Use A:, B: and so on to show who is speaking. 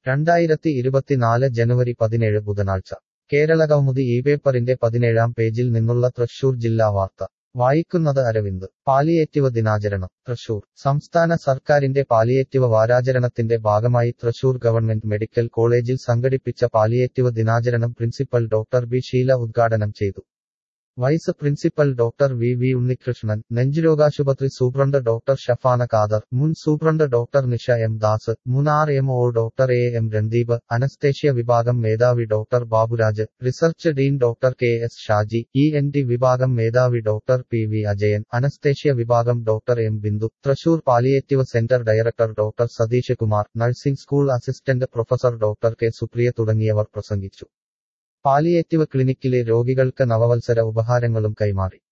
A: രണ്ടായിരത്തി ഇരുപത്തിനാല് ജനുവരി പതിനേഴ് ബുധനാഴ്ച കേരളകൗമുദി ഈ പേപ്പറിന്റെ പതിനേഴാം പേജിൽ നിന്നുള്ള തൃശൂർ ജില്ലാ വാർത്ത വായിക്കുന്നത് അരവിന്ദ് പാലിയേറ്റീവ് ദിനാചരണം തൃശൂർ സംസ്ഥാന സർക്കാരിന്റെ പാലിയേറ്റീവ് വാരാചരണത്തിന്റെ ഭാഗമായി തൃശൂർ ഗവൺമെന്റ് മെഡിക്കൽ കോളേജിൽ സംഘടിപ്പിച്ച പാലിയേറ്റീവ് ദിനാചരണം പ്രിൻസിപ്പൽ ഡോക്ടർ ബി ഷീല ഉദ്ഘാടനം ചെയ്തു vice principal doctor V V Unnikrishnan നെഞ്ചുരോഗാശുപത്രി സൂപ്രണ്ട് ഡോക്ടർ ഷഫാന ഖാദർ മുൻ superintendent doctor Nisha M Das മുൻ R M O doctor A M Randeep anaesthesia വിഭാഗം മേധാവി doctor Baburaj research dean doctor K S Shaji E N T വിഭാഗം മേധാവി doctor P V Ajayan anaesthesia വിഭാഗം doctor M Bindu Thrissur palliative centre director doctor Satheesh Kumar nursing school assistant professor doctor K Supriya തുടങ്ങിയവർ പ്രസംഗിച്ചു palliative ക്ലിനിക്കിലെ രോഗികൾക്ക് നവവത്സര ഉപഹാരങ്ങളും കൈമാറി